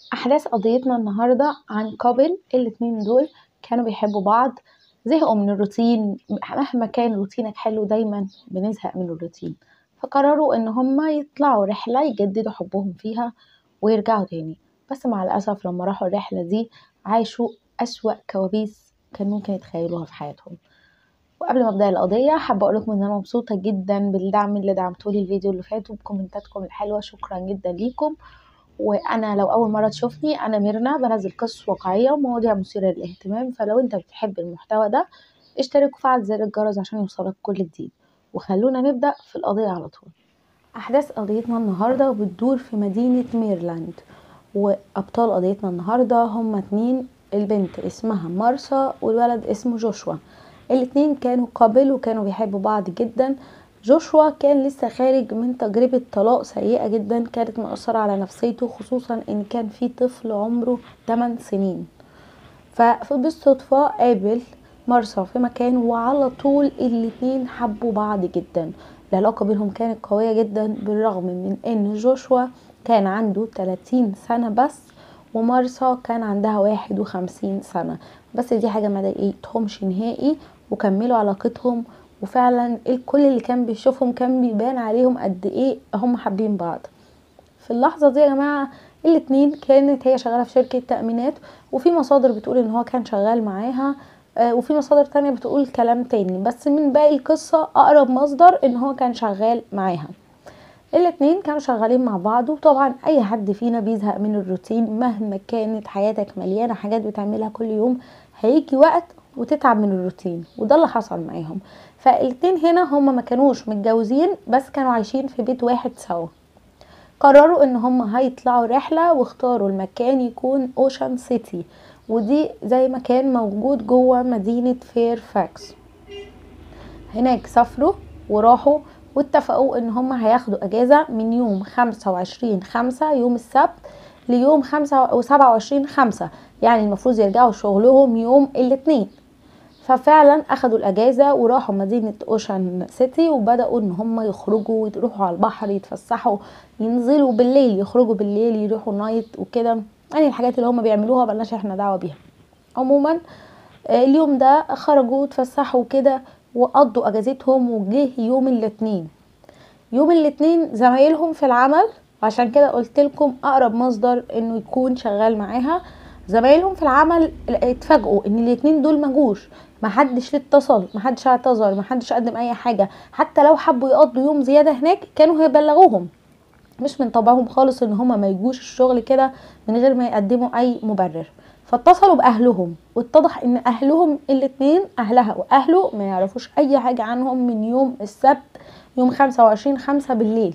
أحداث قضيتنا النهاردة عن كابل الاتنين دول كانوا بيحبوا بعض زهقوا من الروتين مهما كان روتينك حلو دايما بنزهق من الروتين فقرروا ان هما يطلعوا رحلة يجددوا حبهم فيها ويرجعوا تاني بس مع الأسف لما راحوا الرحلة دي عاشوا أسوأ كوابيس كان ممكن يتخيلوها في حياتهم وقبل ما ابدا القضيه حابه اقول لكم ان انا مبسوطه جدا بالدعم اللي دعمتولي الفيديو اللي فات وبكومنتاتكم الحلوه شكرا جدا ليكم وانا لو اول مره تشوفني انا ميرنا بنزل قصص واقعيه ومواضيع مثيره للاهتمام فلو انت بتحب المحتوى ده اشترك وفعل زر الجرس عشان يوصلك كل جديد وخلونا نبدا في القضيه على طول احداث قضيتنا النهارده بتدور في مدينه ميرلاند وابطال قضيتنا النهارده هما اتنين البنت اسمها مارسا والولد اسمه جوشوا الاتنين كانوا قابل وكانوا بيحبوا بعض جدا جوشوا كان لسه خارج من تجربة طلاق سيئة جدا كانت مؤثرة على نفسيته خصوصا ان كان في طفل عمره 8 سنين فبالصدفة قابل مرسى في مكان وعلى طول الاتنين حبوا بعض جدا العلاقة بينهم كانت قوية جدا بالرغم من ان جوشوا كان عنده 30 سنة بس ومارسا كان عندها واحد وخمسين سنة بس دي حاجة ما ضايقتهمش نهائي وكملوا علاقتهم وفعلا الكل اللي كان بيشوفهم كان بيبان عليهم قد ايه هم حابين بعض في اللحظة دي يا جماعة الاتنين كانت هي شغالة في شركة تأمينات وفي مصادر بتقول ان هو كان شغال معاها وفي مصادر تانية بتقول كلام تاني بس من باقي القصة اقرب مصدر ان هو كان شغال معاها الاتنين كانوا شغالين مع بعض وطبعا اي حد فينا بيزهق من الروتين مهما كانت حياتك مليانة حاجات بتعملها كل يوم هيجي وقت وتتعب من الروتين وده اللي حصل معاهم فالاتنين هنا هما ما كانوش متجوزين بس كانوا عايشين في بيت واحد سوا قرروا ان هما هيطلعوا رحلة واختاروا المكان يكون اوشان سيتي ودي زي ما كان موجود جوه مدينة فيرفاكس هناك سافروا وراحوا واتفقوا ان هما هياخدوا اجازة من يوم خمسة وعشرين خمسة يوم السبت ليوم خمسة وسبعة وعشرين خمسة يعني المفروض يرجعوا شغلهم يوم الاثنين ففعلا اخدوا الاجازه وراحوا مدينه اوشان سيتي وبداوا ان هم يخرجوا ويروحوا على البحر يتفسحوا ينزلوا بالليل يخرجوا بالليل يروحوا نايت وكده يعني الحاجات اللي هم بيعملوها ملناش احنا دعوه بيها عموما اليوم ده خرجوا اتفسحوا كده وقضوا اجازتهم وجه يوم الاثنين يوم الاثنين زمايلهم في العمل عشان كده قلت لكم اقرب مصدر انه يكون شغال معاها زمايلهم في العمل اتفاجئوا ان الاتنين دول مجوش محدش اتصل محدش اعتذر محدش قدم اي حاجه حتى لو حبوا يقضوا يوم زياده هناك كانوا هيبلغوهم مش من طبعهم خالص ان هما ما يجوش الشغل كده من غير ما يقدموا اي مبرر فاتصلوا باهلهم واتضح ان اهلهم الاتنين اهلها واهله ما يعرفوش اي حاجه عنهم من يوم السبت يوم خمسة وعشرين خمسة بالليل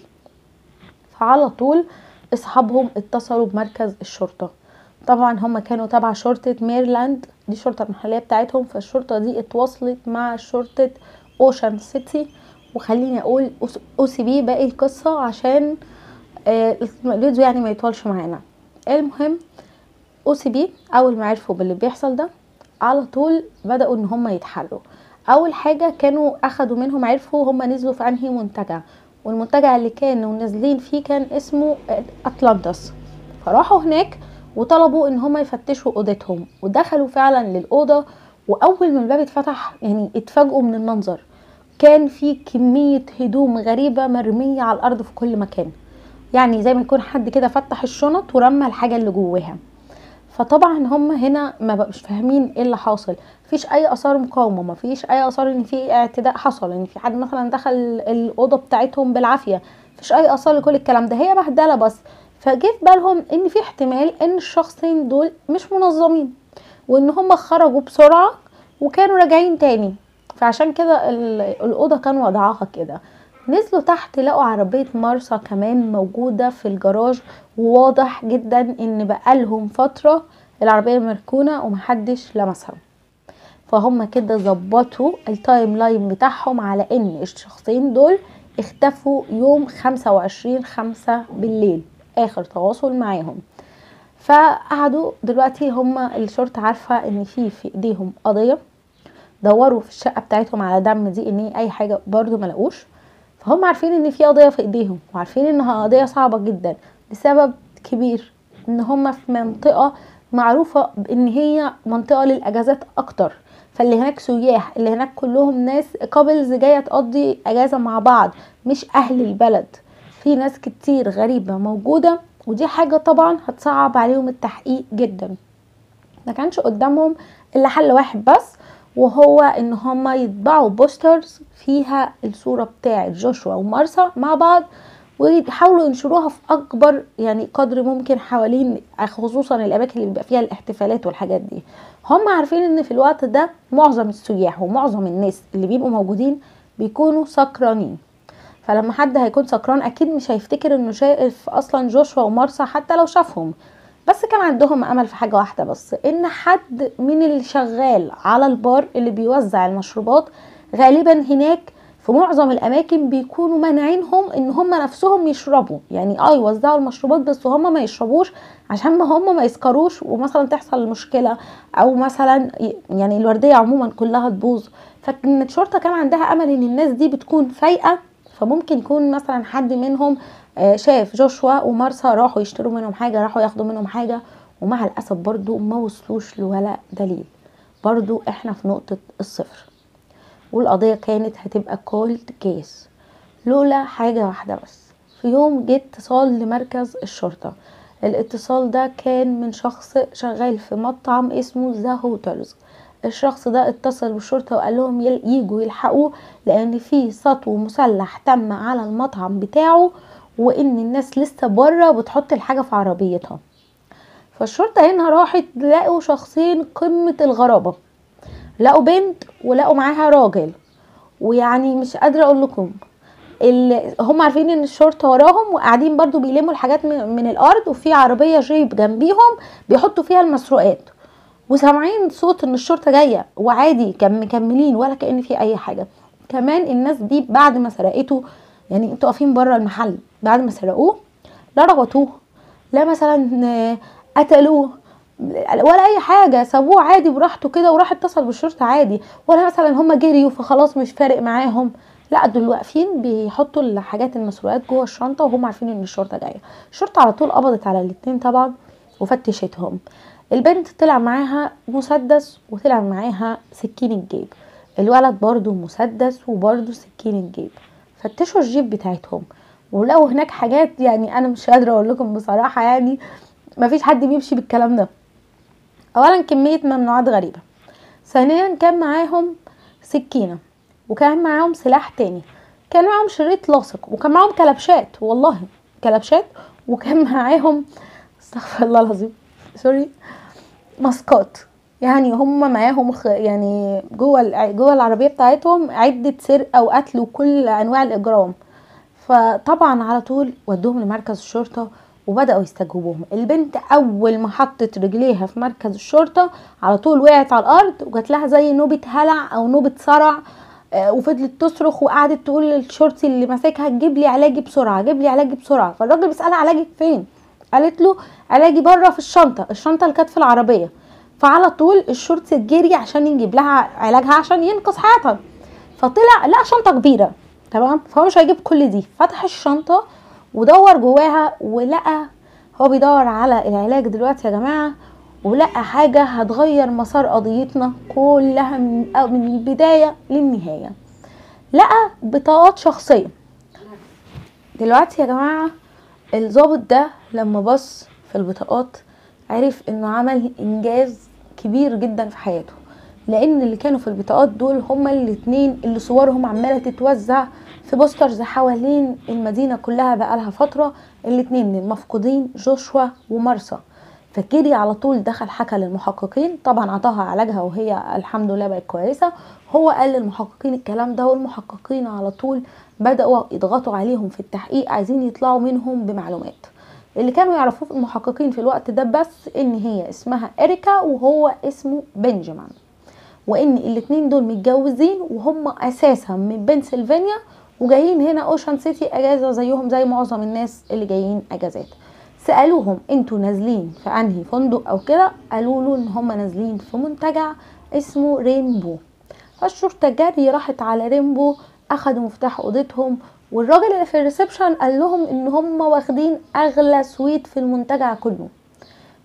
فعلى طول اصحابهم اتصلوا بمركز الشرطه طبعا هم كانوا تبع شرطة ميرلاند دي الشرطة المحلية بتاعتهم فالشرطة دي اتواصلت مع شرطة اوشان سيتي وخليني اقول او سي بي باقي القصة عشان آه الفيديو يعني ما يطولش معانا المهم او سي بي اول ما عرفوا باللي بيحصل ده على طول بدأوا ان هم يتحلوا اول حاجة كانوا اخدوا منهم عرفوا هم نزلوا في انهي منتجع والمنتجع اللي كانوا نازلين فيه كان اسمه اتلانتس فراحوا هناك وطلبوا ان هم يفتشوا اوضتهم ودخلوا فعلا للاوضه واول ما الباب اتفتح يعني اتفاجئوا من المنظر كان في كميه هدوم غريبه مرميه على الارض في كل مكان يعني زي ما يكون حد كده فتح الشنط ورمى الحاجه اللي جواها فطبعا هم هنا ما بقوش فاهمين ايه اللي حاصل مفيش اي اثار مقاومه مفيش اي اثار ان في اعتداء حصل ان في حد مثلا دخل الاوضه بتاعتهم بالعافيه مفيش اي اثار لكل الكلام ده هي بهدله بس فجه في بالهم ان في احتمال ان الشخصين دول مش منظمين وان هم خرجوا بسرعه وكانوا راجعين تاني فعشان كده الاوضه كان وضعها كده نزلوا تحت لقوا عربيه مارسا كمان موجوده في الجراج وواضح جدا ان بقالهم فتره العربيه مركونه ومحدش لمسها فهم كده ظبطوا التايم لاين بتاعهم على ان الشخصين دول اختفوا يوم خمسة وعشرين خمسة بالليل اخر تواصل معاهم فقعدوا دلوقتي هما الشرطة عارفة ان في في ايديهم قضية دوروا في الشقة بتاعتهم على دم دي ان اي حاجة برضو ملقوش فهم عارفين ان في قضية في ايديهم وعارفين انها قضية صعبة جدا لسبب كبير ان هم في منطقه معروفه بان هي منطقه للاجازات اكتر فاللي هناك سياح اللي هناك كلهم ناس كابلز جايه تقضي اجازه مع بعض مش اهل البلد في ناس كتير غريبه موجوده ودي حاجه طبعا هتصعب عليهم التحقيق جدا ما كانش قدامهم الا حل واحد بس وهو ان هما يطبعوا بوسترز فيها الصورة بتاعة جوشوا ومارسا مع بعض ويحاولوا ينشروها في اكبر يعني قدر ممكن حوالين خصوصا الاماكن اللي بيبقى فيها الاحتفالات والحاجات دي هم عارفين ان في الوقت ده معظم السياح ومعظم الناس اللي بيبقوا موجودين بيكونوا سكرانين فلما حد هيكون سكران اكيد مش هيفتكر انه شايف اصلا جوشوا ومارسا حتى لو شافهم بس كان عندهم امل في حاجه واحده بس ان حد من اللي شغال على البار اللي بيوزع المشروبات غالبا هناك في معظم الاماكن بيكونوا مانعينهم ان هم نفسهم يشربوا يعني اه يوزعوا المشروبات بس هم ما يشربوش عشان ما هم ما يسكروش ومثلا تحصل مشكله او مثلا يعني الورديه عموما كلها تبوظ فكانت الشرطه كان عندها امل ان الناس دي بتكون فايقه فممكن يكون مثلا حد منهم شاف جوشوا ومارسا راحوا يشتروا منهم حاجه راحوا ياخدوا منهم حاجه ومع الاسف برضو ما وصلوش لولا دليل برضو احنا في نقطه الصفر والقضيه كانت هتبقى كولد كيس لولا حاجه واحده بس في يوم جه اتصال لمركز الشرطه الاتصال ده كان من شخص شغال في مطعم اسمه ذا هوتلز الشخص ده اتصل بالشرطة وقال لهم يجوا يلحقوه لان في سطو مسلح تم على المطعم بتاعه وان الناس لسه بره بتحط الحاجة في عربيتها فالشرطة هنا راحت لقوا شخصين قمة الغرابة لقوا بنت ولقوا معاها راجل ويعني مش قادرة اقول لكم اللي هم عارفين ان الشرطه وراهم وقاعدين برضو بيلموا الحاجات من الارض وفي عربيه جيب جنبيهم بيحطوا فيها المسروقات وسامعين صوت ان الشرطه جايه وعادي كان مكملين ولا كان في اي حاجه كمان الناس دي بعد ما سرقته يعني انتوا واقفين بره المحل بعد ما سرقوه لا ربطوه لا مثلا قتلوه ولا اي حاجه سابوه عادي براحته كده وراح اتصل بالشرطه عادي ولا مثلا هم جريوا فخلاص مش فارق معاهم لا دول واقفين بيحطوا الحاجات المسروقات جوه الشنطه وهم عارفين ان الشرطه جايه الشرطه على طول قبضت على الاتنين طبعا وفتشتهم البنت طلع معاها مسدس وطلع معاها سكين الجيب الولد برضو مسدس وبرضو سكين الجيب فتشوا الجيب بتاعتهم ولقوا هناك حاجات يعني انا مش قادره اقول لكم بصراحه يعني مفيش حد بيمشي بالكلام ده اولا كميه ممنوعات غريبه ثانيا كان معاهم سكينه وكان معاهم سلاح تاني كان معاهم شريط لاصق وكان معاهم كلبشات والله كلبشات وكان معاهم استغفر الله العظيم سوري ماسكات يعني هم معاهم خ... يعني جوه جوه العربيه بتاعتهم عده سرقه وقتل وكل انواع الاجرام فطبعا على طول ودوهم لمركز الشرطه وبداوا يستجوبوهم البنت اول ما حطت رجليها في مركز الشرطه على طول وقعت على الارض وجات لها زي نوبه هلع او نوبه صرع وفضلت تصرخ وقعدت تقول للشرطي اللي ماسكها جيب لي علاجي بسرعه جيب لي علاجي بسرعه فالراجل بيسالها علاجك فين قالت له علاجي بره في الشنطه الشنطه اللي كانت في العربيه فعلى طول الشرطي جري عشان يجيب لها علاجها عشان ينقذ حياتها فطلع لقى شنطه كبيره تمام فهو مش هيجيب كل دي فتح الشنطه ودور جواها ولقى هو بيدور على العلاج دلوقتي يا جماعه ولقى حاجة هتغير مسار قضيتنا كلها من, من البداية للنهاية لقى بطاقات شخصية دلوقتي يا جماعة الظابط ده لما بص في البطاقات عرف انه عمل انجاز كبير جدا في حياته لان اللي كانوا في البطاقات دول هما الاتنين اللي صورهم عمالة تتوزع في بوسترز حوالين المدينة كلها بقالها فترة الاتنين المفقودين جوشوا ومارسا فجري على طول دخل حكى للمحققين طبعا عطاها علاجها وهي الحمد لله بقت كويسه هو قال للمحققين الكلام ده والمحققين على طول بداوا يضغطوا عليهم في التحقيق عايزين يطلعوا منهم بمعلومات اللي كانوا يعرفوه المحققين في الوقت ده بس ان هي اسمها اريكا وهو اسمه بنجمان وان الاتنين دول متجوزين وهم اساسا من بنسلفانيا وجايين هنا اوشان سيتي اجازه زيهم زي معظم الناس اللي جايين اجازات سالوهم انتوا نازلين في انهي فندق او كده قالوا له ان هم نازلين في منتجع اسمه رينبو فالشرطه جري راحت على رينبو اخدوا مفتاح اوضتهم والراجل اللي في الريسبشن قال لهم ان هم واخدين اغلى سويت في المنتجع كله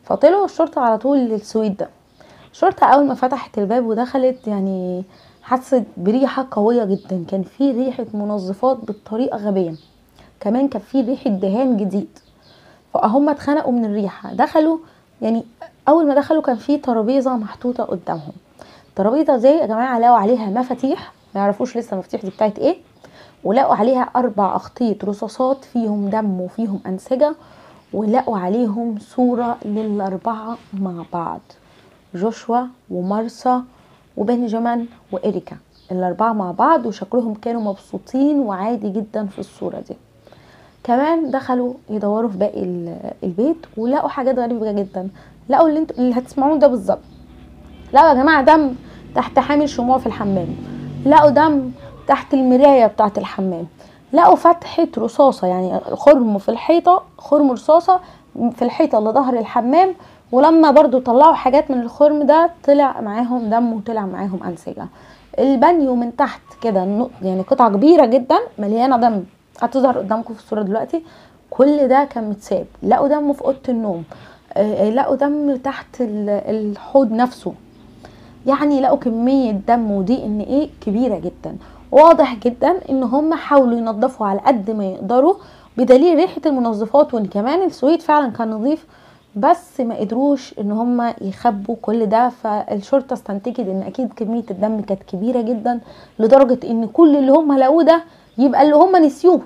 فطلعوا الشرطة على طول للسويت ده الشرطة أول ما فتحت الباب ودخلت يعني حست بريحة قوية جدا كان في ريحة منظفات بطريقة غبية كمان كان في ريحة دهان جديد فهم اتخنقوا من الريحة دخلوا يعني أول ما دخلوا كان في ترابيزة محطوطة قدامهم الترابيزة دي يا جماعة لقوا عليها مفاتيح ما يعرفوش لسه المفاتيح دي بتاعت ايه ولقوا عليها أربع أخطيط رصاصات فيهم دم وفيهم أنسجة ولقوا عليهم صورة للأربعة مع بعض جوشوا ومارسا وبنجمان وإريكا الأربعة مع بعض وشكلهم كانوا مبسوطين وعادي جدا في الصورة دي كمان دخلوا يدوروا في باقي البيت ولقوا حاجات غريبة جدا لقوا اللي انتوا اللي هتسمعوه ده بالظبط لقوا يا جماعة دم تحت حامل شموع في الحمام لقوا دم تحت المراية بتاعة الحمام لقوا فتحة رصاصة يعني خرم في الحيطة خرم رصاصة في الحيطة اللي ظهر الحمام ولما برضو طلعوا حاجات من الخرم ده طلع معاهم دم وطلع معاهم أنسجة البانيو من تحت كده يعني قطعة كبيرة جدا مليانة دم هتظهر قدامكم في الصورة دلوقتي كل ده كان متساب لقوا دم في أوضة النوم لقوا دم تحت الحوض نفسه يعني لقوا كمية دم ودي ان ايه كبيرة جدا واضح جدا ان هم حاولوا ينظفوا على قد ما يقدروا بدليل ريحة المنظفات وان كمان السويد فعلا كان نظيف بس ما قدروش ان هم يخبوا كل ده فالشرطه استنتجت ان اكيد كميه الدم كانت كبيره جدا لدرجه ان كل اللي هم لقوه ده يبقى اللي هم نسيوه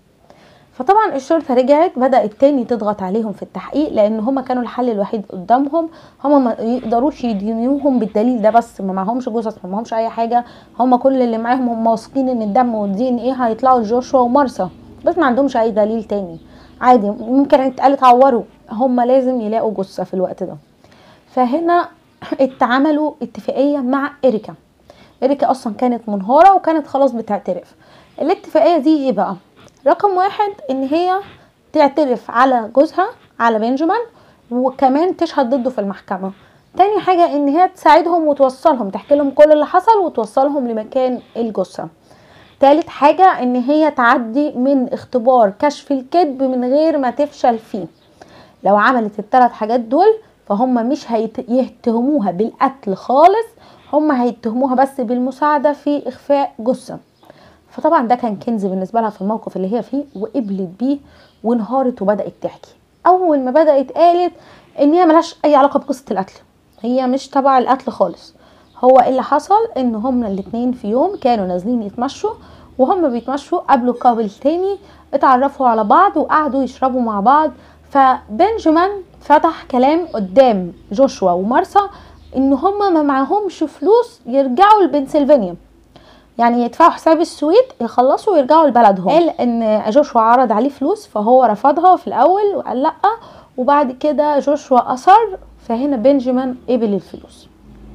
فطبعا الشرطة رجعت بدأت تاني تضغط عليهم في التحقيق لأن هما كانوا الحل الوحيد قدامهم هما ما يقدروش يدينوهم بالدليل ده بس ما معهمش جثث ما معهمش أي حاجة هما كل اللي معاهم هم واثقين إن الدم والدي إن إيه هيطلعوا لجوشوا ومارسا بس ما عندهمش أي دليل تاني عادي ممكن يتقال اتعوروا هما لازم يلاقوا جثة في الوقت ده فهنا اتعملوا اتفاقية مع إريكا إريكا أصلا كانت منهارة وكانت خلاص بتعترف الاتفاقية دي ايه بقى رقم واحد ان هي تعترف على جوزها على بنجمان وكمان تشهد ضده في المحكمة تاني حاجة ان هي تساعدهم وتوصلهم تحكي لهم كل اللي حصل وتوصلهم لمكان الجثة تالت حاجة ان هي تعدي من اختبار كشف الكذب من غير ما تفشل فيه لو عملت الثلاث حاجات دول فهم مش هيتهموها بالقتل خالص هم هيتهموها بس بالمساعدة في اخفاء جثة فطبعا ده كان كنز بالنسبه لها في الموقف اللي هي فيه وقبلت بيه وانهارت وبدات تحكي اول ما بدات قالت ان هي ملهاش اي علاقه بقصه القتل هي مش تبع القتل خالص هو اللي حصل ان هما الاتنين في يوم كانوا نازلين يتمشوا وهم بيتمشوا قابلوا كابل تاني اتعرفوا على بعض وقعدوا يشربوا مع بعض فبنجمان فتح كلام قدام جوشوا ومارسا ان هما ما معهمش فلوس يرجعوا لبنسلفانيا يعني يدفعوا حساب السويد يخلصوا ويرجعوا لبلدهم قال ان جوشوا عرض عليه فلوس فهو رفضها في الاول وقال لا وبعد كده جوشوا اصر فهنا بنجمان قبل الفلوس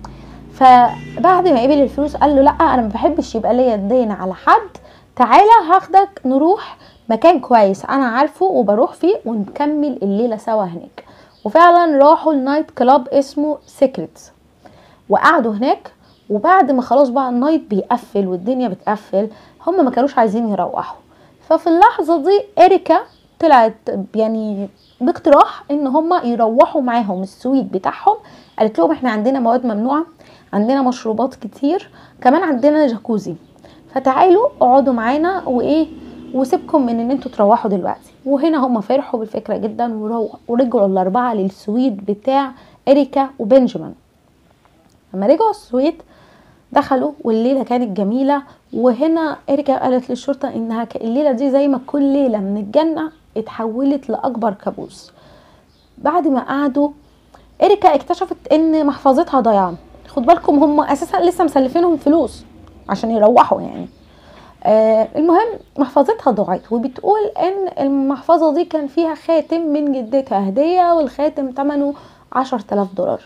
فبعد ما قبل الفلوس قال له لا انا ما بحبش يبقى ليا دين على حد تعالى هاخدك نروح مكان كويس انا عارفه وبروح فيه ونكمل الليله سوا هناك وفعلا راحوا النايت كلاب اسمه سيكريتس وقعدوا هناك وبعد ما خلاص بقى النايت بيقفل والدنيا بتقفل هم ما كانوش عايزين يروحوا ففي اللحظه دي اريكا طلعت يعني باقتراح ان هم يروحوا معاهم السويت بتاعهم قالت لهم احنا عندنا مواد ممنوعه عندنا مشروبات كتير كمان عندنا جاكوزي فتعالوا اقعدوا معانا وايه وسيبكم من ان انتوا تروحوا دلوقتي وهنا هم فرحوا بالفكره جدا ورجعوا الاربعه للسويت بتاع اريكا وبنجمان لما رجعوا السويت دخلوا والليله كانت جميله وهنا اريكا قالت للشرطه انها الليله دي زي ما كل ليله من الجنه اتحولت لاكبر كابوس بعد ما قعدوا اريكا اكتشفت ان محفظتها ضايعه خد بالكم هم اساسا لسه مسلفينهم فلوس عشان يروحوا يعني آه المهم محفظتها ضاعت وبتقول ان المحفظة دي كان فيها خاتم من جدتها هدية والخاتم تمنه عشر تلاف دولار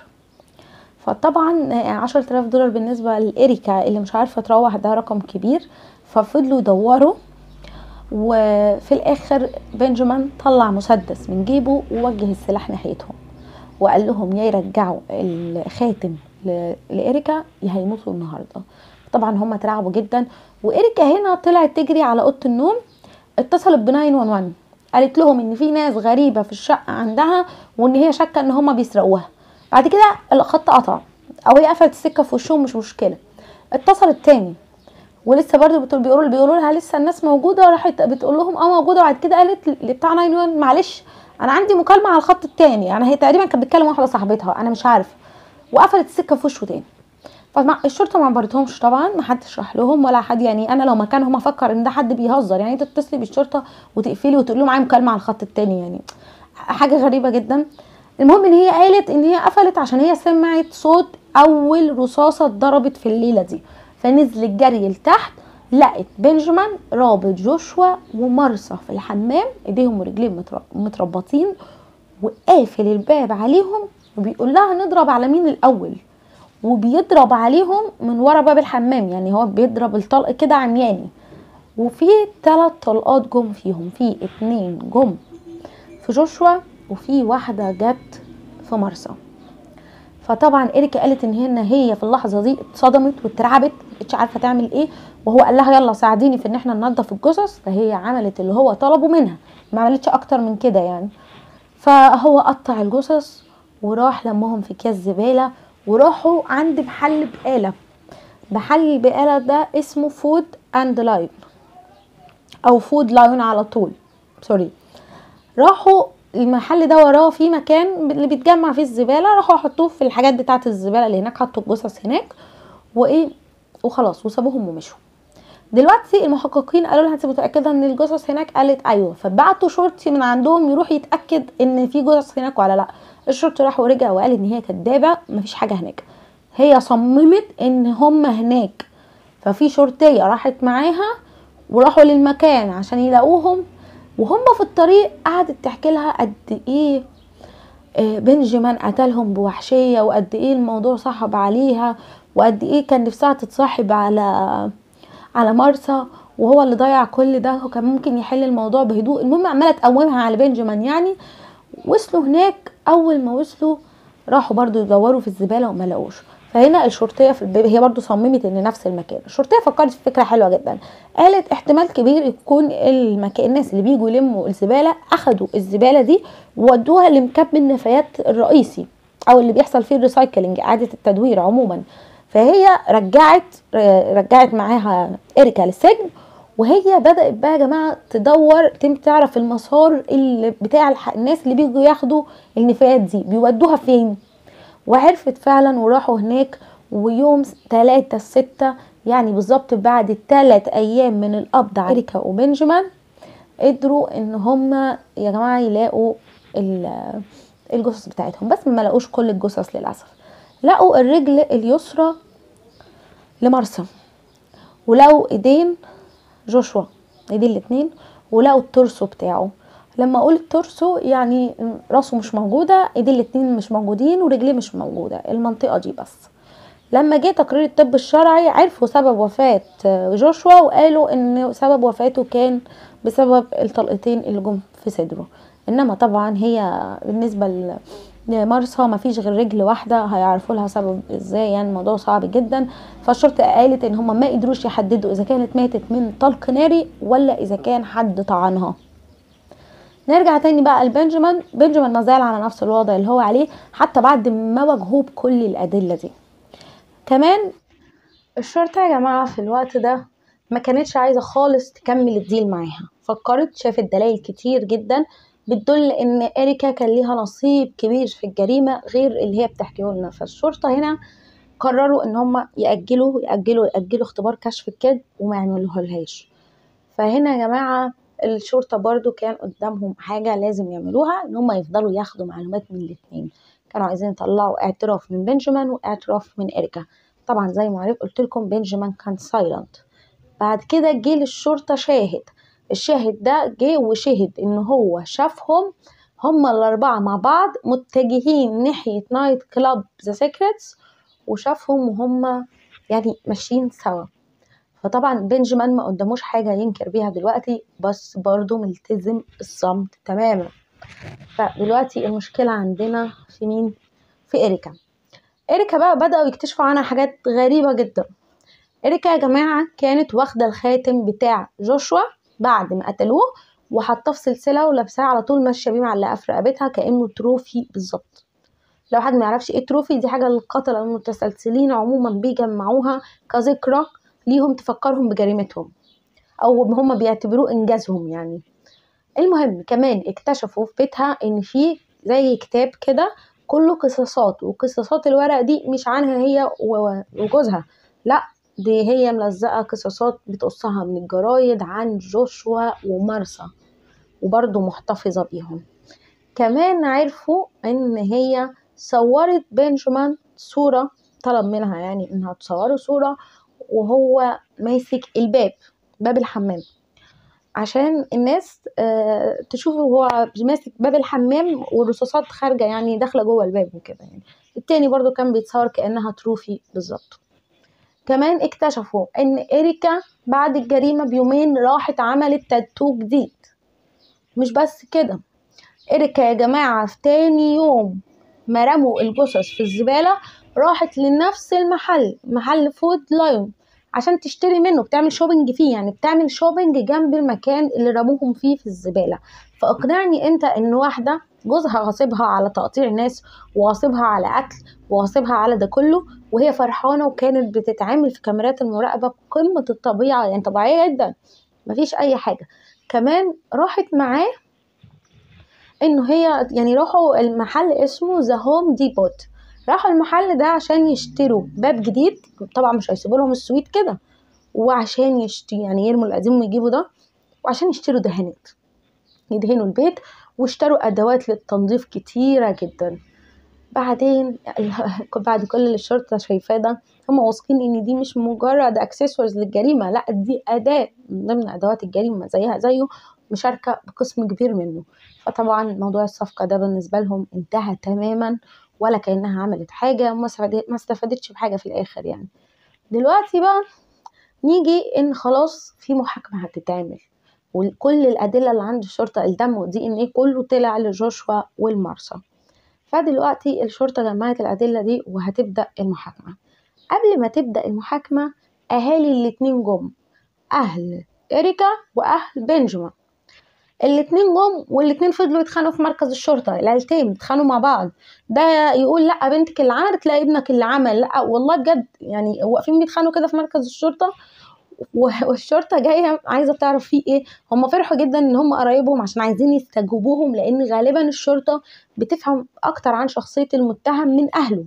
فطبعا عشر تلاف دولار بالنسبة لإريكا اللي مش عارفة تروح ده رقم كبير ففضلوا يدوروا وفي الاخر بنجمان طلع مسدس من جيبه ووجه السلاح ناحيتهم وقال لهم يا يرجعوا الخاتم لإريكا يا هيموتوا النهارده طبعا هم اترعبوا جدا وإريكا هنا طلعت تجري على اوضه النوم اتصلت ب 911 قالت لهم ان في ناس غريبه في الشقه عندها وان هي شاكه ان هما بيسرقوها بعد كده الخط قطع او هي قفلت السكه في وشهم مش مشكله اتصلت تاني ولسه برضه بتقول بيقولوا بيقولوا لها لسه الناس موجوده راحت بتقول لهم اه موجوده وبعد كده قالت لبتاع 911 معلش انا عندي مكالمه على الخط التاني يعني هي تقريبا كانت بتكلم واحده صاحبتها انا مش عارفه وقفلت السكه في وشه تاني فالشرطه ما عبرتهمش طبعا ما حدش راح لهم ولا حد يعني انا لو مكانهم افكر ان ده حد بيهزر يعني انت تتصلي بالشرطه وتقفلي وتقولي له معايا مكالمه على الخط التاني يعني حاجه غريبه جدا المهم ان هي قالت ان هي قفلت عشان هي سمعت صوت اول رصاصه اتضربت في الليله دي فنزلت جري لتحت لقت بنجمان رابط جوشوا ومرسى في الحمام ايديهم ورجليهم متربطين وقافل الباب عليهم وبيقول لها نضرب على مين الاول وبيضرب عليهم من ورا باب الحمام يعني هو بيضرب الطلق كده عمياني وفي ثلاث طلقات جم فيهم في اتنين جم في جوشوا وفي واحدة جت في مرسى فطبعا اريكا قالت ان هنا هي في اللحظه دي اتصدمت واترعبت مش عارفه تعمل ايه وهو قال لها يلا ساعديني في ان احنا ننظف الجثث فهي عملت اللي هو طلبه منها ما عملتش اكتر من كده يعني فهو قطع الجثث وراح لمهم في اكياس زباله وراحوا عند محل بقاله محل البقاله ده اسمه فود اند لاين او فود لاين على طول سوري راحوا المحل ده وراه في مكان اللي بيتجمع فيه الزباله راحوا حطوه في الحاجات بتاعه الزباله اللي هناك حطوا الجثث هناك وايه وخلاص وسابوهم ومشوا دلوقتي المحققين قالوا لها انت متاكده ان الجثث هناك قالت ايوه فبعتوا شرطي من عندهم يروح يتاكد ان في جثث هناك ولا لا الشرطي راح ورجع وقال ان هي كدابه مفيش حاجه هناك هي صممت ان هم هناك ففي شرطيه راحت معاها وراحوا للمكان عشان يلاقوهم وهم في الطريق قعدت تحكي لها قد ايه بنجمان قتلهم بوحشيه وقد ايه الموضوع صعب عليها وقد ايه كان نفسها تتصاحب على على مرسى وهو اللي ضيع كل ده وكان ممكن يحل الموضوع بهدوء المهم عماله تقومها على بنجمان يعني وصلوا هناك اول ما وصلوا راحوا برضو يدوروا في الزباله وما لقوش فهنا الشرطيه في الباب هي برضو صممت ان نفس المكان الشرطيه فكرت في فكره حلوه جدا قالت احتمال كبير يكون المكان الناس اللي بيجوا يلموا الزباله اخدوا الزباله دي وودوها لمكب النفايات الرئيسي او اللي بيحصل فيه الريسايكلينج اعاده التدوير عموما فهي رجعت رجعت معاها اريكا للسجن وهي بدات بقى يا جماعه تدور تعرف المسار اللي بتاع الناس اللي بيجوا ياخدوا النفايات دي بيودوها فين وعرفت فعلا وراحوا هناك ويوم 3 6 يعني بالظبط بعد ثلاث ايام من القبض على اريكا وبنجمان قدروا ان هم يا جماعه يلاقوا الجثث بتاعتهم بس ما لقوش كل الجثث للاسف لقوا الرجل اليسرى لمرسى ولقوا ايدين جوشوا ايدين الاتنين ولقوا الترسو بتاعه لما اقول الترسو يعني راسه مش موجوده ايديه الاتنين مش موجودين ورجليه مش موجوده المنطقه دي بس لما جه تقرير الطب الشرعي عرفوا سبب وفاه جوشوا وقالوا ان سبب وفاته كان بسبب الطلقتين اللي جم في صدره انما طبعا هي بالنسبه لمرسى ما فيش غير رجل واحده هيعرفوا لها سبب ازاي يعني الموضوع صعب جدا فالشرطه قالت ان هم ما قدروش يحددوا اذا كانت ماتت من طلق ناري ولا اذا كان حد طعنها نرجع تاني بقى لبنجمان بنجمان ما زال على نفس الوضع اللي هو عليه حتى بعد ما واجهوه بكل الادله دي كمان الشرطه يا جماعه في الوقت ده ما كانتش عايزه خالص تكمل الديل معاها فكرت شافت دلائل كتير جدا بتدل ان اريكا كان ليها نصيب كبير في الجريمه غير اللي هي بتحكيه لنا فالشرطه هنا قرروا ان هم ياجلوا ياجلوا ياجلوا اختبار كشف الكذب وما يعملوها لهاش فهنا يا جماعه الشرطه برضو كان قدامهم حاجه لازم يعملوها ان هم يفضلوا ياخدوا معلومات من الاثنين كانوا عايزين يطلعوا اعتراف من بنجمان واعتراف من اريكا طبعا زي ما عرفت قلت لكم بنجمان كان سايلنت بعد كده جه للشرطه شاهد الشاهد ده جه وشهد ان هو شافهم هما الاربعه مع بعض متجهين ناحيه نايت كلاب ذا سيكريتس وشافهم وهم يعني ماشيين سوا فطبعا بنجمان ما قداموش حاجة ينكر بيها دلوقتي بس برضو ملتزم الصمت تماما فدلوقتي المشكلة عندنا في مين؟ في إريكا إريكا بقى بدأوا يكتشفوا عنها حاجات غريبة جدا إريكا يا جماعة كانت واخدة الخاتم بتاع جوشوا بعد ما قتلوه وحطاه في سلسله ولابساه على طول ماشيه بيه معلقاه في رقبتها كانه تروفي بالظبط لو حد ما يعرفش ايه تروفي دي حاجه القتله المتسلسلين عموما بيجمعوها كذكرى ليهم تفكرهم بجريمتهم او هم بيعتبروه انجازهم يعني المهم كمان اكتشفوا في بيتها ان في زي كتاب كده كله قصصات وقصصات الورق دي مش عنها هي وجوزها لا دي هي ملزقة قصصات بتقصها من الجرايد عن جوشوا ومارسا وبرضه محتفظة بيهم كمان عرفوا ان هي صورت بنجمان صورة طلب منها يعني انها تصوره صورة وهو ماسك الباب باب الحمام عشان الناس آه تشوفه وهو ماسك باب الحمام والرصاصات خارجة يعني داخلة جوه الباب وكده يعني التاني برضو كان بيتصور كأنها تروفي بالظبط كمان اكتشفوا ان اريكا بعد الجريمة بيومين راحت عملت تاتو جديد مش بس كده اريكا يا جماعة في تاني يوم ما رموا الجثث في الزبالة راحت لنفس المحل محل فود لايون عشان تشتري منه بتعمل شوبينج فيه يعني بتعمل شوبينج جنب المكان اللي رموهم فيه في الزبالة فاقنعني انت ان واحدة جوزها غاصبها على تقطيع ناس وغاصبها على قتل وغاصبها على ده كله وهي فرحانة وكانت بتتعامل في كاميرات المراقبة بقمة الطبيعة يعني طبيعية جدا مفيش أي حاجة كمان راحت معاه انه هي يعني راحوا المحل اسمه ذا هوم ديبوت راحوا المحل ده عشان يشتروا باب جديد طبعا مش هيسيبوا لهم السويت كده وعشان يشتري يعني يرموا القديم ويجيبوا ده وعشان يشتروا دهانات يدهنوا البيت واشتروا ادوات للتنظيف كتيره جدا بعدين بعد كل اللي الشرطه شايفاه ده هم واثقين ان دي مش مجرد اكسسوارز للجريمه لا دي اداه من ضمن ادوات الجريمه زيها زيه مشاركه بقسم كبير منه فطبعا موضوع الصفقه ده بالنسبه لهم انتهى تماما ولا كانها عملت حاجه وما ما استفادتش بحاجه في الاخر يعني دلوقتي بقى نيجي ان خلاص في محاكمه هتتعمل وكل الادله اللي عند الشرطه الدم والدي ان ايه كله طلع لجوشوا والمارسا فدلوقتي الشرطه جمعت الادله دي وهتبدا المحاكمه قبل ما تبدا المحاكمه اهالي الاتنين جم اهل اريكا واهل بنجمان الاتنين جم والاتنين فضلوا يتخانقوا في مركز الشرطة العيلتين بيتخانقوا مع بعض ده يقول لا بنتك اللي عملت لا ابنك اللي عمل لا والله بجد يعني واقفين بيتخانقوا كده في مركز الشرطة والشرطة جاية عايزة تعرف فيه ايه هم فرحوا جدا ان هم قرايبهم عشان عايزين يستجوبوهم لان غالبا الشرطة بتفهم اكتر عن شخصية المتهم من اهله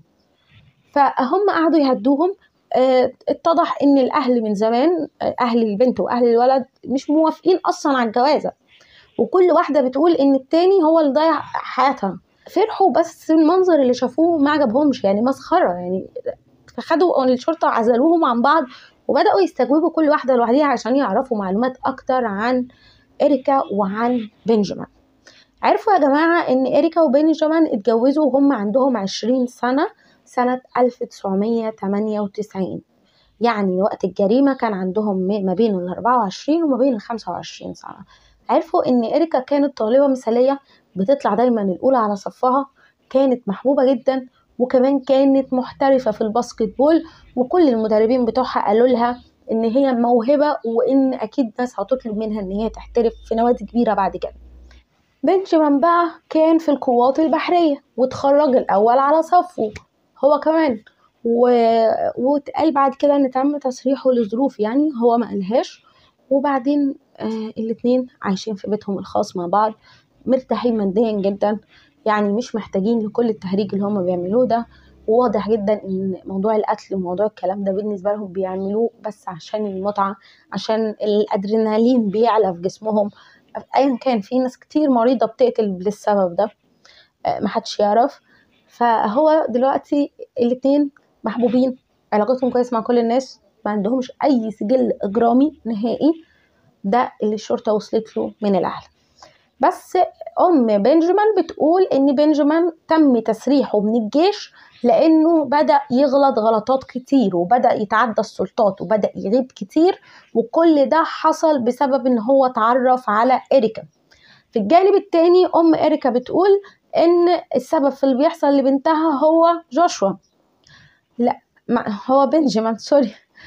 فهم قعدوا يهدوهم اه اتضح ان الاهل من زمان اهل البنت واهل الولد مش موافقين اصلا على الجوازه وكل واحده بتقول ان التاني هو اللي ضيع حياتها فرحوا بس المنظر اللي شافوه ما عجبهمش يعني مسخره يعني فخدوا الشرطه عزلوهم عن بعض وبداوا يستجوبوا كل واحده لوحديها عشان يعرفوا معلومات اكتر عن اريكا وعن بنجمان عرفوا يا جماعة إن إريكا وبنجمان اتجوزوا وهم عندهم عشرين سنة سنة ألف تسعمية تمانية وتسعين يعني وقت الجريمة كان عندهم ما بين الأربعة وعشرين وما بين الخمسة وعشرين سنة عرفوا ان اريكا كانت طالبه مثاليه بتطلع دايما الاولى على صفها كانت محبوبه جدا وكمان كانت محترفه في الباسكت بول وكل المدربين بتوعها قالوا لها ان هي موهبه وان اكيد ناس هتطلب منها ان هي تحترف في نوادي كبيره بعد كده بنجمان بقى كان في القوات البحريه وتخرج الاول على صفه هو كمان و... واتقال بعد كده ان تم تصريحه لظروف يعني هو ما قالهاش وبعدين آه الاتنين عايشين في بيتهم الخاص مع بعض مرتاحين ماديا جدا يعني مش محتاجين لكل التهريج اللي هما بيعملوه ده وواضح جدا ان موضوع القتل وموضوع الكلام ده بالنسبه لهم بيعملوه بس عشان المتعه عشان الادرينالين بيعلى في جسمهم ايا كان في ناس كتير مريضه بتقتل للسبب ده آه محدش يعرف فهو دلوقتي الاتنين محبوبين علاقتهم كويس مع كل الناس ما عندهمش اي سجل اجرامي نهائي ده اللي الشرطه وصلت له من الاهل بس ام بنجمان بتقول ان بنجمان تم تسريحه من الجيش لانه بدا يغلط غلطات كتير وبدا يتعدى السلطات وبدا يغيب كتير وكل ده حصل بسبب ان هو اتعرف على اريكا في الجانب التاني ام اريكا بتقول ان السبب في اللي بيحصل لبنتها هو جوشوا لا هو بنجمان سوري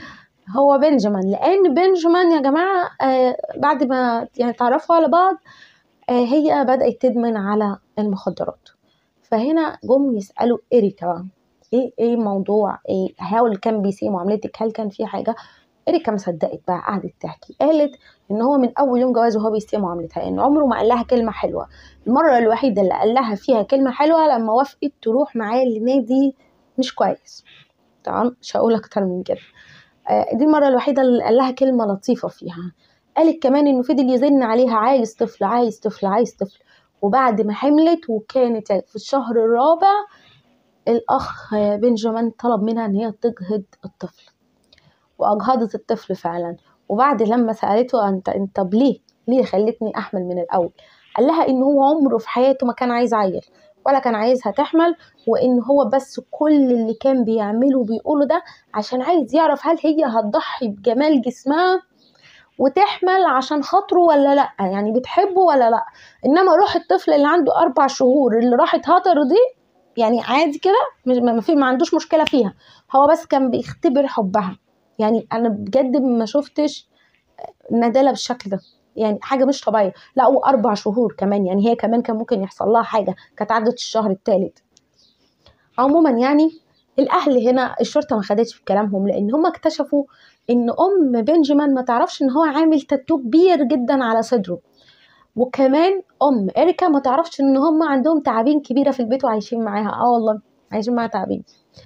هو بنجمان لان بنجمان يا جماعه آه بعد ما يعني تعرفوا على بعض آه هي بدات تدمن على المخدرات فهنا جم يسالوا اريكا بقى ايه ايه الموضوع ايه هو اللي كان بيسيء معاملتك هل كان في حاجه اريكا ما صدقت بقى قعدت تحكي قالت ان هو من اول يوم جوازه وهو بيسيء معاملتها ان عمره ما قال لها كلمه حلوه المره الوحيده اللي قال لها فيها كلمه حلوه لما وافقت تروح معاه لنادي مش كويس تمام مش هقول اكتر من كده آه، دي المره الوحيده اللي قال لها كلمه لطيفه فيها قالت كمان انه فضل يزن عليها عايز طفل عايز طفل عايز طفل وبعد ما حملت وكانت في الشهر الرابع الاخ بنجامين طلب منها ان هي تجهض الطفل واجهضت الطفل فعلا وبعد لما سالته انت انت طب ليه ليه خلتني احمل من الاول قال لها ان هو عمره في حياته ما كان عايز عيل ولا كان عايزها تحمل وان هو بس كل اللي كان بيعمله وبيقوله ده عشان عايز يعرف هل هي هتضحي بجمال جسمها وتحمل عشان خاطره ولا لا يعني بتحبه ولا لا انما روح الطفل اللي عنده اربع شهور اللي راحت هتر دي يعني عادي كده مش- ما في ما عندوش مشكله فيها هو بس كان بيختبر حبها يعني انا بجد ما شفتش ندالة بالشكل ده يعني حاجه مش طبيعيه لا واربع شهور كمان يعني هي كمان كان ممكن يحصل لها حاجه كانت عدت الشهر الثالث عموما يعني الاهل هنا الشرطه ما خدتش بكلامهم لان هم اكتشفوا ان ام بنجمان ما تعرفش ان هو عامل تاتو كبير جدا على صدره وكمان ام اريكا ما تعرفش ان هم عندهم تعابين كبيره في البيت وعايشين معاها اه والله عايشين معاها تعابين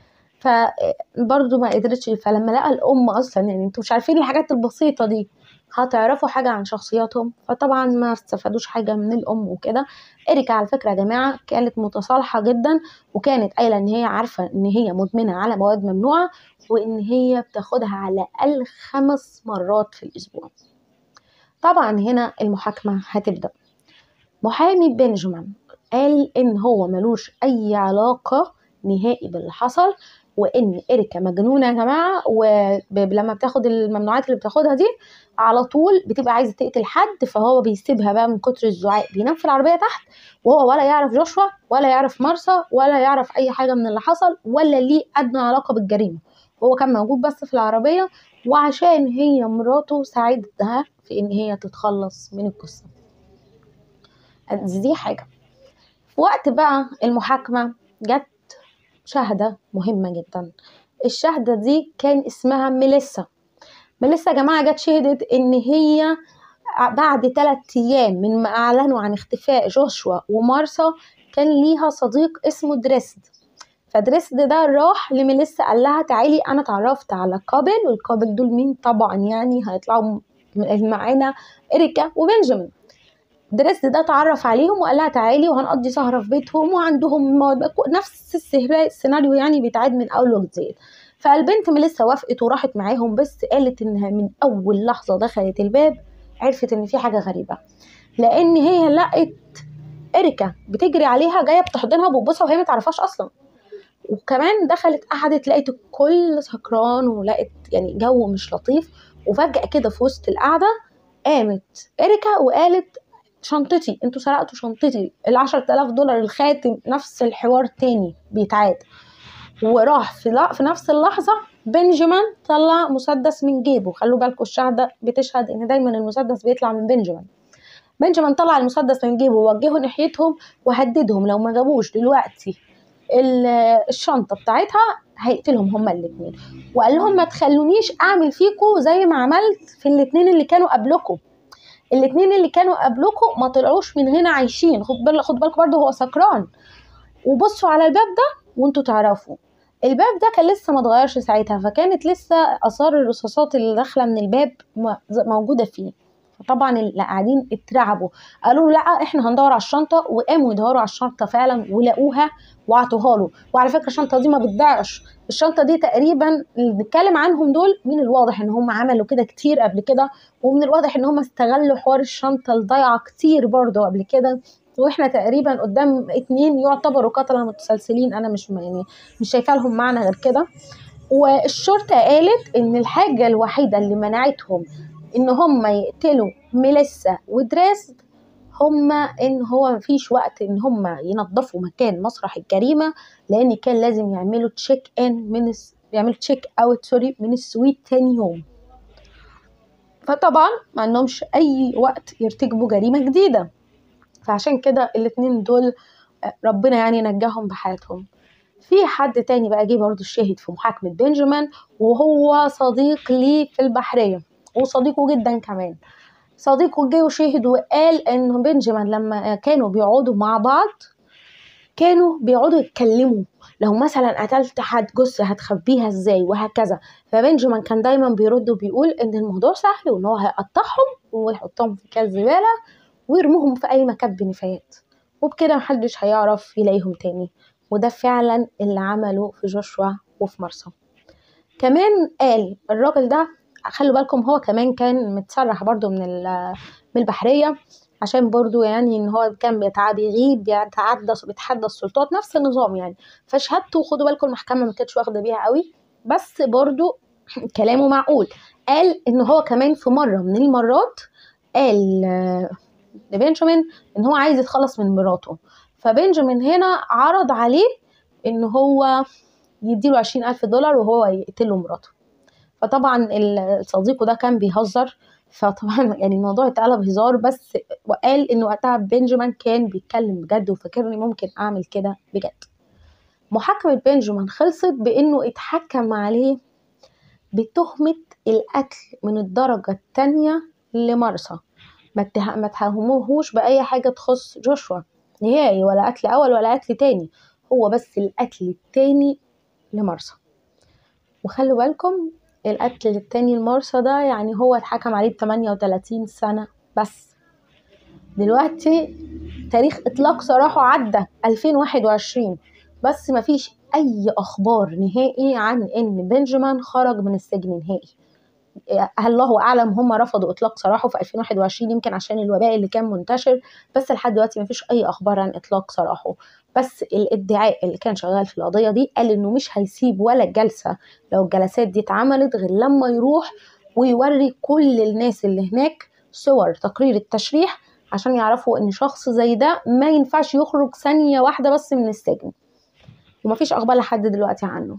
فبرضه ما قدرتش فلما لقى الام اصلا يعني انتوا مش عارفين الحاجات البسيطه دي هتعرفوا حاجه عن شخصياتهم فطبعا ما استفادوش حاجه من الام وكده اريكا على فكره يا جماعه كانت متصالحه جدا وكانت قايله ان هي عارفه ان هي مدمنه على مواد ممنوعه وان هي بتاخدها على الاقل خمس مرات في الاسبوع طبعا هنا المحاكمه هتبدا محامي بنجمان قال ان هو ملوش اي علاقه نهائي باللي حصل وان اريكا مجنونه يا جماعه ولما بتاخد الممنوعات اللي بتاخدها دي على طول بتبقى عايزه تقتل حد فهو بيسيبها بقى من كتر الزعاق بينام في العربيه تحت وهو ولا يعرف جوشوا ولا يعرف مارسا ولا يعرف اي حاجه من اللي حصل ولا ليه ادنى علاقه بالجريمه هو كان موجود بس في العربيه وعشان هي مراته ساعدتها في ان هي تتخلص من القصه دي حاجه في وقت بقى المحاكمه جت شهاده مهمه جدا الشهاده دي كان اسمها ميليسا ميليسا يا جماعه جت شهدت ان هي بعد ثلاث ايام من ما اعلنوا عن اختفاء جوشوا ومارسا كان ليها صديق اسمه دريسد فدريسد ده راح لميليسا قال لها تعالي انا اتعرفت على كابل والكابل دول مين طبعا يعني هيطلعوا م- معانا اريكا وبنجامين دريسد ده اتعرف عليهم وقال لها تعالي وهنقضي سهره في بيتهم وعندهم مواد- نفس السهرا- السيناريو يعني بيتعاد من اول وجديد فالبنت ميليسا وافقت وراحت معاهم بس قالت انها من اول لحظه دخلت الباب عرفت ان في حاجه غريبه لان هي لقت اريكا بتجري عليها جايه بتحضنها وبتبوسها وهي ما تعرفهاش اصلا وكمان دخلت قعدت لقيت الكل سكران ولقت يعني جو مش لطيف وفجأة كده في وسط القعدة قامت إريكا وقالت شنطتي انتوا سرقتوا شنطتي ال 10000 دولار الخاتم نفس الحوار تاني بيتعاد وراح في, لا في نفس اللحظة بنجمان طلع مسدس من جيبه خلوا بالكم الشهادة بتشهد ان دايما المسدس بيطلع من بنجمان بنجمان طلع المسدس من جيبه ووجهه ناحيتهم وهددهم لو ما جابوش دلوقتي ال- الشنطة بتاعتها هيقتلهم هما الاتنين وقال لهم ما تخلونيش اعمل فيكم زي ما عملت في الاتنين اللي كانوا قبلكم الاتنين اللي كانوا قبلكم ما طلعوش من هنا عايشين خد بالك خد بالكم برضه هو سكران وبصوا على الباب ده وانتوا تعرفوا الباب ده كان لسه ما اتغيرش ساعتها فكانت لسه اثار الرصاصات اللي داخله من الباب م- موجوده فيه فطبعا اللي قاعدين اترعبوا قالوا لا احنا هندور على الشنطه وقاموا يدوروا على الشنطه فعلا ولقوها وعطوها له وعلى فكره الشنطه دي ما بتضيعش الشنطه دي تقريبا اللي بنتكلم عنهم دول من الواضح ان هم عملوا كده كتير قبل كده ومن الواضح ان هم استغلوا حوار الشنطه الضايعه كتير برضه قبل كده واحنا تقريبا قدام اتنين يعتبروا قتله متسلسلين انا مش يعني مش شايفه لهم معنى غير كده والشرطه قالت ان الحاجه الوحيده اللي منعتهم ان هم يقتلوا ميليسا ودريس هما ان هو مفيش وقت ان هما ينظفوا مكان مسرح الجريمه لان كان لازم يعملوا تشيك ان من الس... يعملوا تشيك اوت سوري من السويت تاني يوم فطبعا ما عندهمش اي وقت يرتكبوا جريمه جديده فعشان كده الاتنين دول ربنا يعني نجاهم بحياتهم في حد تاني بقى جه برضه شهد في محاكمة بنجمان وهو صديق ليه في البحرية وصديقه جدا كمان صديقه جه وشهد وقال ان بنجمان لما كانوا بيقعدوا مع بعض كانوا بيقعدوا يتكلموا لو مثلا قتلت حد جثة هتخبيها ازاي وهكذا فبنجمان كان دايما بيرد وبيقول ان الموضوع سهل وان هو هيقطعهم ويحطهم في كاس زبالة ويرموهم في اي مكب بنفايات وبكده محدش هيعرف يلاقيهم تاني وده فعلا اللي عمله في جوشوا وفي مرسى كمان قال الراجل ده خلوا بالكم هو كمان كان متسرح برضو من من البحرية عشان برضو يعني ان هو كان بيغيب بيتعدى بيتحدى السلطات نفس النظام يعني فشهادته خدوا بالكم المحكمة ما كانتش واخدة بيها قوي بس برضو كلامه معقول قال ان هو كمان في مرة من المرات قال لبنجامين ان هو عايز يتخلص من مراته فبنجامين هنا عرض عليه ان هو يديله عشرين الف دولار وهو يقتله مراته فطبعا صديقه ده كان بيهزر فطبعا يعني الموضوع اتقلب هزار بس وقال ان وقتها بنجمان كان بيتكلم بجد وفاكرني ممكن اعمل كده بجد محاكمة بنجمان خلصت بانه اتحكم عليه بتهمة القتل من الدرجة التانية لمرسى ما تهموهوش بأي حاجة تخص جوشوا نهائي ولا قتل أول ولا قتل تاني هو بس القتل التاني لمرسى وخلوا بالكم القتل التاني لمرسى ده يعني هو اتحكم عليه بتمانية وتلاتين سنة بس دلوقتي تاريخ إطلاق سراحه عدى ألفين واحد وعشرين بس مفيش أي أخبار نهائي عن إن بنجمان خرج من السجن نهائي الله اعلم هم رفضوا اطلاق سراحه في 2021 يمكن عشان الوباء اللي كان منتشر بس لحد دلوقتي مفيش اي اخبار عن اطلاق سراحه بس الادعاء اللي كان شغال في القضيه دي قال انه مش هيسيب ولا جلسه لو الجلسات دي اتعملت غير لما يروح ويوري كل الناس اللي هناك صور تقرير التشريح عشان يعرفوا ان شخص زي ده ما ينفعش يخرج ثانيه واحده بس من السجن ومفيش اخبار لحد دلوقتي عنه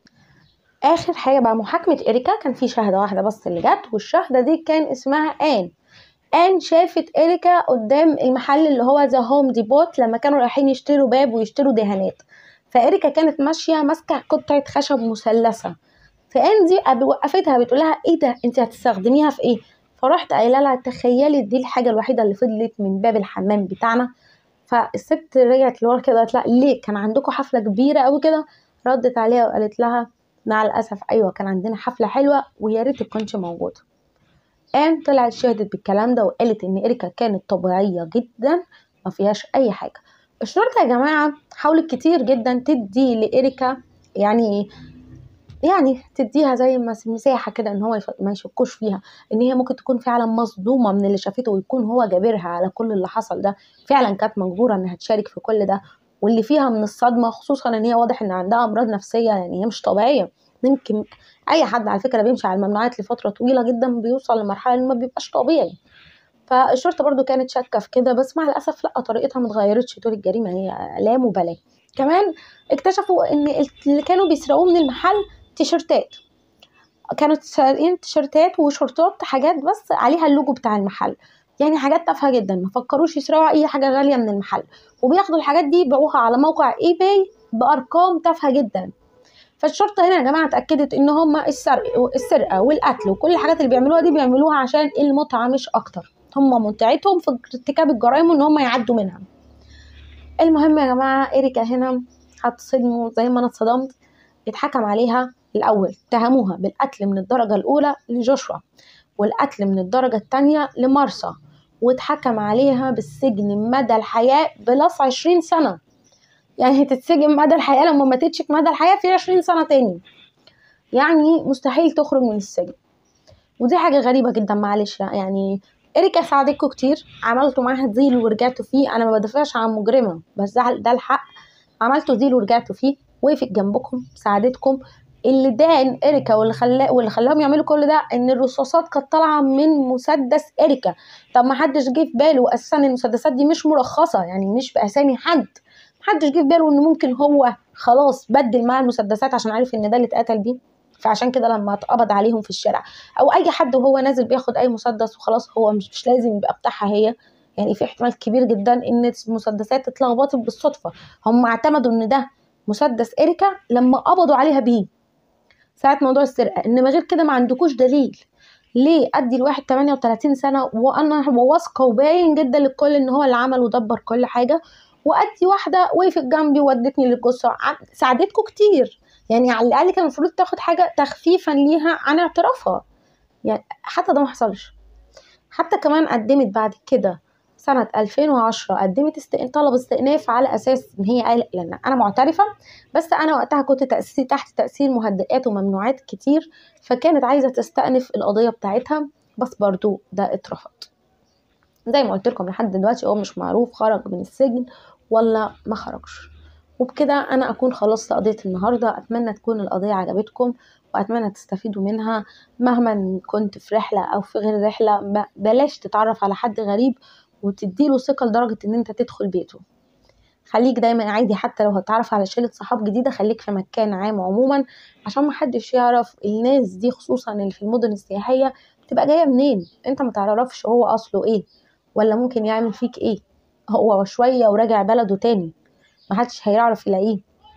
اخر حاجه بقى محاكمه اريكا كان في شهاده واحده بس اللي جت والشهاده دي كان اسمها ان ان شافت اريكا قدام المحل اللي هو ذا هوم ديبوت لما كانوا رايحين يشتروا باب ويشتروا دهانات فاريكا كانت ماشيه ماسكه قطعه خشب مثلثه فان دي وقفتها بتقول لها ايه ده انت هتستخدميها في ايه فرحت قايله لها تخيلي دي الحاجه الوحيده اللي فضلت من باب الحمام بتاعنا فالست رجعت لورا كده قالت لها ليه كان عندكم حفله كبيره قوي كده ردت عليها وقالت لها مع الأسف أيوة كان عندنا حفلة حلوة ويا ريت تكونش موجودة قام طلعت شهدت بالكلام ده وقالت إن إريكا كانت طبيعية جدا ما فيهاش أي حاجة الشرطة يا جماعة حاولت كتير جدا تدي لإريكا يعني يعني تديها زي مساحة كده إن هو ما يشكوش فيها إن هي ممكن تكون فعلا مصدومة من اللي شافته ويكون هو جابرها على كل اللي حصل ده فعلا كانت مجبورة إنها تشارك في كل ده واللي فيها من الصدمه خصوصا ان هي واضح ان عندها امراض نفسيه يعني هي مش طبيعيه ممكن اي حد على فكره بيمشي على الممنوعات لفتره طويله جدا بيوصل لمرحله ان ما بيبقاش طبيعي فالشرطه برضو كانت شاكه في كده بس مع الاسف لا طريقتها ما اتغيرتش طول الجريمه هي لا مبالاه كمان اكتشفوا ان اللي كانوا بيسرقوه من المحل تيشرتات كانوا سارقين تيشرتات وشورتات حاجات بس عليها اللوجو بتاع المحل يعني حاجات تافهه جدا ما فكروش يسرقوا اي حاجه غاليه من المحل وبياخدوا الحاجات دي يبيعوها على موقع اي باي بارقام تافهه جدا فالشرطه هنا يا جماعه اتاكدت ان هم السرقه السرقه والقتل وكل الحاجات اللي بيعملوها دي بيعملوها عشان المتعه مش اكتر هم متعتهم في ارتكاب الجرائم وان هم يعدوا منها المهم يا جماعه اريكا هنا هتصدموا زي ما انا اتصدمت اتحكم عليها الاول اتهموها بالقتل من الدرجه الاولى لجوشوا والقتل من الدرجة التانية لمارسا واتحكم عليها بالسجن مدى الحياة بلس عشرين سنة يعني هتتسجن مدى الحياة لما ماتتش في مدى الحياة في عشرين سنة تاني يعني مستحيل تخرج من السجن ودي حاجة غريبة جدا معلش يعني إريكا ساعدتكم كتير عملتوا معاها ديل ورجعتوا فيه أنا ما بدافعش عن مجرمة بس ده, ده الحق عملتوا ديل ورجعتوا فيه وقفت جنبكم ساعدتكم اللي دان اريكا واللي خلاه واللي خلاهم يعملوا كل ده ان الرصاصات كانت طالعه من مسدس اريكا طب ما حدش جه في باله اساسا المسدسات دي مش مرخصه يعني مش باسامي حد محدش جه في باله ان ممكن هو خلاص بدل معاه المسدسات عشان عارف ان ده اللي اتقتل بيه فعشان كده لما اتقبض عليهم في الشارع او اي حد وهو نازل بياخد اي مسدس وخلاص هو مش, مش لازم يبقى بتاعها هي يعني في احتمال كبير جدا ان المسدسات اتلخبطت بالصدفه هم اعتمدوا ان ده مسدس اريكا لما قبضوا عليها بيه ساعه موضوع السرقه انما غير كده ما عندكوش دليل ليه ادي الواحد 38 سنه وانا واثقه وباين جدا للكل ان هو اللي عمل ودبر كل حاجه وادي واحده وقفت جنبي وودتني للجثه ساعدتكم كتير يعني على الاقل كان المفروض تاخد حاجه تخفيفا ليها عن اعترافها يعني حتى ده ما حصلش حتى كمان قدمت بعد كده سنة 2010 قدمت استئن... طلب استئناف على أساس إن هي قال لأن أنا معترفة بس أنا وقتها كنت تأسيسي تحت تأثير مهدئات وممنوعات كتير فكانت عايزة تستأنف القضية بتاعتها بس برضو ده اترفض زي ما قلت لكم لحد دلوقتي هو مش معروف خرج من السجن ولا ما خرجش وبكده أنا أكون خلصت قضية النهاردة أتمنى تكون القضية عجبتكم وأتمنى تستفيدوا منها مهما كنت في رحلة أو في غير رحلة بلاش تتعرف على حد غريب وتديله ثقة لدرجة إن أنت تدخل بيته خليك دايما عادي حتى لو هتعرف على شلة صحاب جديدة خليك في مكان عام عموما عشان محدش يعرف الناس دي خصوصا اللي في المدن السياحية بتبقى جاية منين انت متعرفش هو أصله ايه ولا ممكن يعمل فيك ايه هو شوية وراجع بلده تاني محدش هيعرف يلاقيه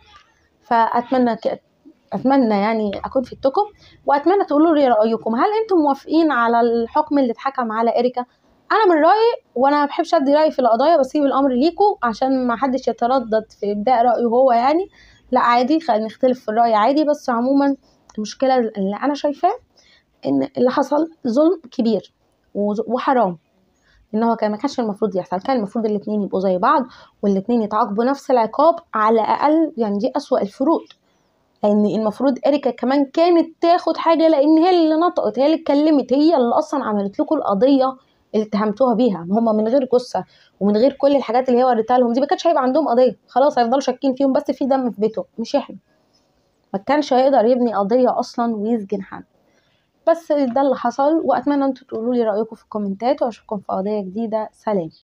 فأتمنى ك... أتمنى يعني أكون فدتكم وأتمنى تقولوا لي رأيكم هل أنتم موافقين على الحكم اللي اتحكم على إريكا انا من رايي وانا ما بحبش ادي رايي في القضايا بسيب الامر ليكم عشان ما حدش يتردد في ابداء رايه هو يعني لا عادي خلينا نختلف في الراي عادي بس عموما المشكله اللي انا شايفاه ان اللي حصل ظلم كبير وحرام ان هو كان ما كانش المفروض يحصل كان المفروض الاثنين يبقوا زي بعض والاثنين يتعاقبوا نفس العقاب على الاقل يعني دي اسوا الفروض لان المفروض اريكا كمان كانت تاخد حاجه لان هي اللي نطقت هي اللي اتكلمت هي اللي اصلا عملت لكم القضيه اللي اتهمتوها بيها هم من غير جثه ومن غير كل الحاجات اللي هي وريتها لهم دي ما كانش هيبقى عندهم قضيه خلاص هيفضلوا شاكين فيهم بس في دم في بيته مش احنا ما كانش هيقدر يبني قضيه اصلا ويسجن حد بس ده اللي حصل واتمنى انتوا تقولوا لي رايكم في الكومنتات واشوفكم في قضيه جديده سلام